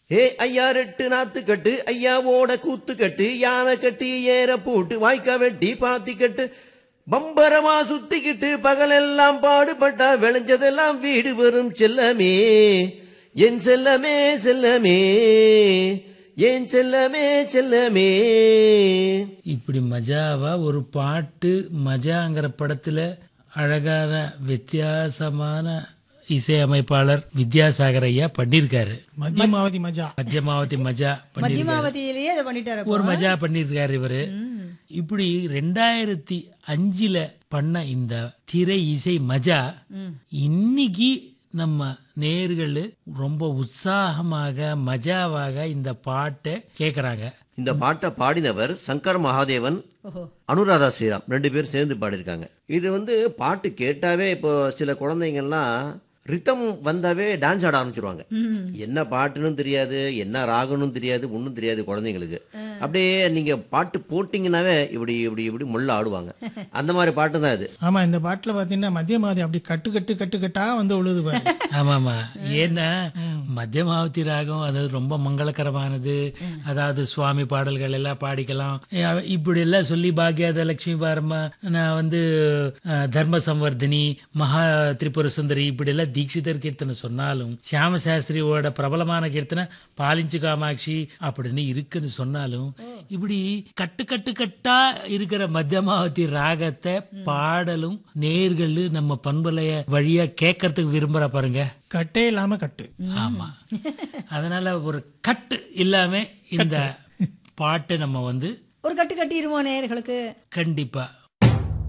ஏ ஐயா ரெட்டு நாத்து கட்டு ஐயாவோட கூத்து கட்டு யானை கட்டி ஏற போட்டு வாய்க்கா வெட்டி பாத்தி கட்டு பம்பரமா சுத்திக்கிட்டு பகலெல்லாம் பாடுபட்டா விளைஞ்சதெல்லாம் வீடு வரும் செல்லமே என் செல்லமே செல்லமே என் செல்லமே செல்லமே இப்படி மஜாவா ஒரு பாட்டு மஜாங்கிற படத்துல அழகான வித்தியாசமான இசையமைப்பாளர் வித்யாசாகர் ஐயா பண்ணியிருக்காரு மத்தியமாவதி மஜா மத்தியமாவதி மஜா பண்ணியிருக்காரு மத்தியமாவதியிலேயே அதை பண்ணிட்டாரு அப்போ. ஒரு மஜா பண்ணியிருக்காரு இவரு இப்படி ரெண்டாயிரத்தி அஞ்சுல பண்ண இந்த திரை இசை மஜா இன்னைக்கு நம்ம நேர்கள் ரொம்ப உற்சாகமாக மஜாவாக இந்த பாட்டை கேக்குறாங்க இந்த பாட்டை பாடினவர் சங்கர் மகாதேவன் ஓஹோ அனுராதா ஸ்ரீராம் ரெண்டு பேரும் சேர்ந்து பாடியிருக்காங்க இது வந்து பாட்டு கேட்டாவே இப்போ சில குழந்தைங்கள்லாம் ரித்தம் வந்தாவே டான்ஸ் ஆட ஆரம்பிச்சிருவாங்க என்ன பாட்டுன்னு தெரியாது என்ன ராகனும் தெரியாது ஒன்றும் தெரியாது குழந்தைங்களுக்கு அப்படியே நீங்க பாட்டு போட்டிங்கனாவே இப்படி இப்படி இப்படி முள்ள ஆடுவாங்க அந்த மாதிரி பாட்டு தான் இது ஆமா இந்த பாட்டுல பாத்தீங்கன்னா மத்தியமாவதி அப்படி கட்டு கட்டு கட்டு கட்டா வந்து உழுது பாரு ஆமாமா ஏன்னா மத்தியமாவதி ராகம் அதாவது ரொம்ப மங்களகரமானது அதாவது சுவாமி பாடல்கள் எல்லாம் பாடிக்கலாம் அஹ் இப்படி எல்லாம் சொல்லி பாக்யாத லட்சுமி பாரம்மா நான் வந்து அஹ், தர்ம சம்வர்தினி மகா திரிபுர சுந்தரி இப்படி எல்லாம் தீட்சிதர் கீர்த்தனை சொன்னாலும் சியாம சாஸ்திரியோட பிரபலமான கீர்த்தனை பாலிஞ்சு காமாட்சி அப்படின்னு இருக்குன்னு சொன்னாலும் இப்படி கட்டு கட்டு கட்டா இருக்கிற மத்தியமாவதி ராகத்தை பாடலும் நேர்கள் நம்ம பண்பலைய வழியா கேட்கறதுக்கு விரும்புற பாருங்க கட்டே இல்லாம கட்டு ஆமா அதனால ஒரு கட்டு இல்லாம இந்த பாட்டு நம்ம வந்து ஒரு கட்டு கட்டிடுவோம் நேயர்களுக்கு கண்டிப்பா